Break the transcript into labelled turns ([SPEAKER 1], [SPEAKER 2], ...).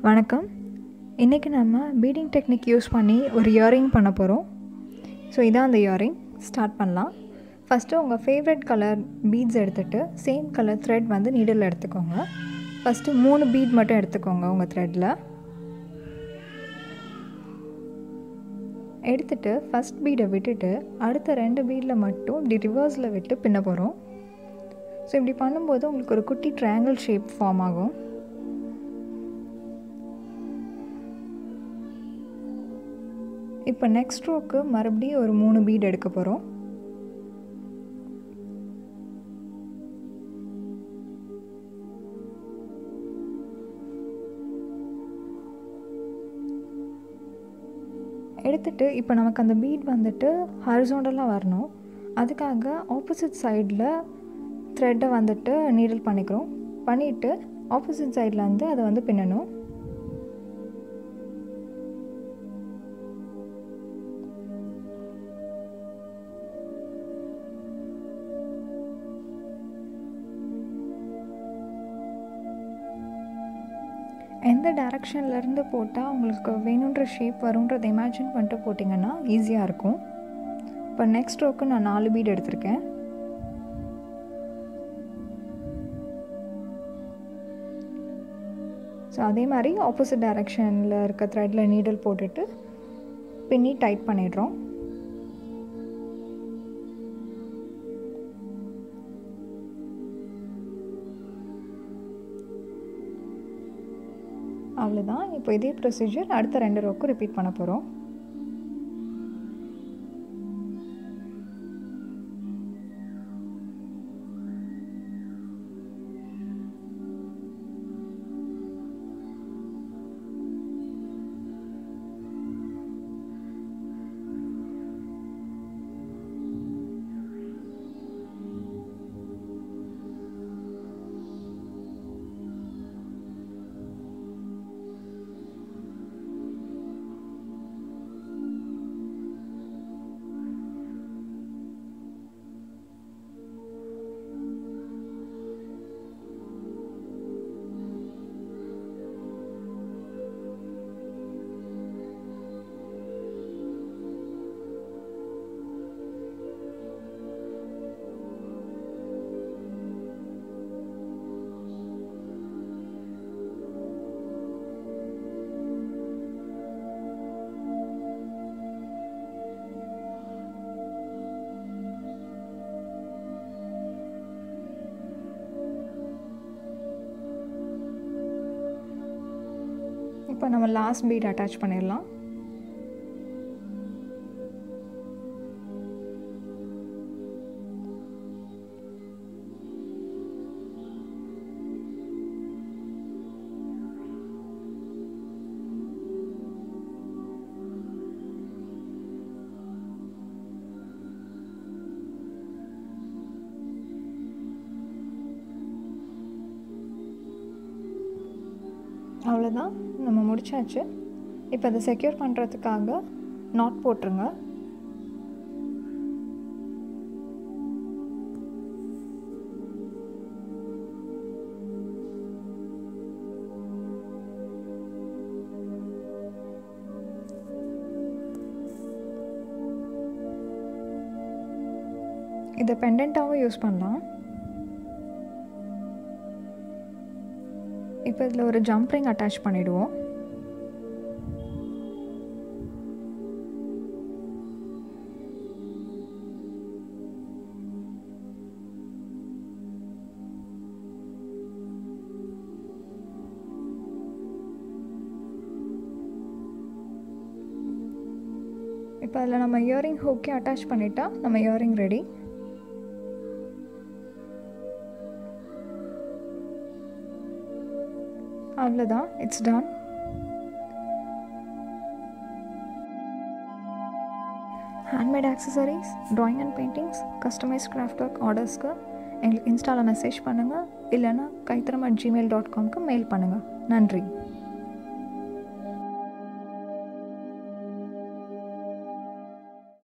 [SPEAKER 1] வணக்கம் இன்றைக்கி நம்ம பீடிங் டெக்னிக் யூஸ் பண்ணி ஒரு இயரிங் பண்ண போகிறோம் ஸோ இதான் அந்த இயரிங் ஸ்டார்ட் பண்ணலாம் ஃபஸ்ட்டு உங்கள் ஃபேவரட் கலர் பீட்ஸ் எடுத்துகிட்டு சேம் கலர் த்ரெட் வந்து நீடில் எடுத்துக்கோங்க ஃபஸ்ட்டு மூணு பீட் மட்டும் எடுத்துக்கோங்க உங்கள் த்ரெட்டில் எடுத்துகிட்டு ஃபஸ்ட் பீடை விட்டுட்டு அடுத்த ரெண்டு பீடில் மட்டும் இப்படி ரிவர்ஸில் விட்டு பின்ன போகிறோம் ஸோ இப்படி பண்ணும்போது உங்களுக்கு ஒரு குட்டி ட்ரையாங்கிள் ஷேப் ஃபார்ம் ஆகும் இப்போ நெக்ஸ்ட் ரோக்கு மறுபடியும் ஒரு மூணு பீட் எடுக்க போகிறோம் எடுத்துட்டு இப்போ நமக்கு அந்த பீட் வந்துட்டு ஹரிசோண்டலாக வரணும் அதுக்காக ஆப்போசிட் சைடில் த்ரெட்டை வந்துட்டு நீடில் பண்ணிக்கிறோம் பண்ணிவிட்டு ஆப்போசிட் சைடில் வந்து அதை வந்து பின்னணும் எந்த டேரக்ஷன்லேருந்து போட்டால் உங்களுக்கு வேணுன்ற ஷேப் வருன்றதை இமேஜின் பண்ணிட்டு போட்டிங்கன்னா ஈஸியாக இருக்கும் இப்போ நெக்ஸ்ட் ரோக்கு நான் நாலு பீட் எடுத்திருக்கேன் ஸோ அதே மாதிரி ஆப்போசிட் டைரெக்ஷனில் இருக்க த்ரெட்டில் நீடில் போட்டுட்டு பின்னி டைட் பண்ணிடுறோம் அவ்வளோதான் இப்போ இதே ப்ரொசீஜர் அடுத்த ரெண்டு ரோக்கும் ரிப்பீட் பண்ண போகிறோம் இப்போ நம்ம லாஸ்ட் பீட் அட்டாச் பண்ணிடலாம் அவ்வளோதான் நம்ம முடிச்சாச்சு இப்போ அதை செக்யூர் பண்ணுறதுக்காக நாட் போட்டுருங்க இதை பெண்டண்ட்டாகவும் யூஸ் பண்ணலாம் இப்போ இதில் ஒரு ஜம்ப் ரிங் அட்டாச் பண்ணிவிடுவோம் இப்போ அதில் நம்ம இயரிங் ஹூக்கே அட்டாச் பண்ணிட்டா நம்ம இயரிங் ரெடி அவ்வளோதான் it's done handmade accessories drawing and paintings customize craft work ஆர்டர்ஸ்க்கு எங்களுக்கு இன்ஸ்டாவில் மெசேஜ் பண்ணுங்கள் இல்லைன்னா கைத்தரம் அட் ஜிமெயில் டாட் காம்க்கு மெயில் பண்ணுங்கள் நன்றி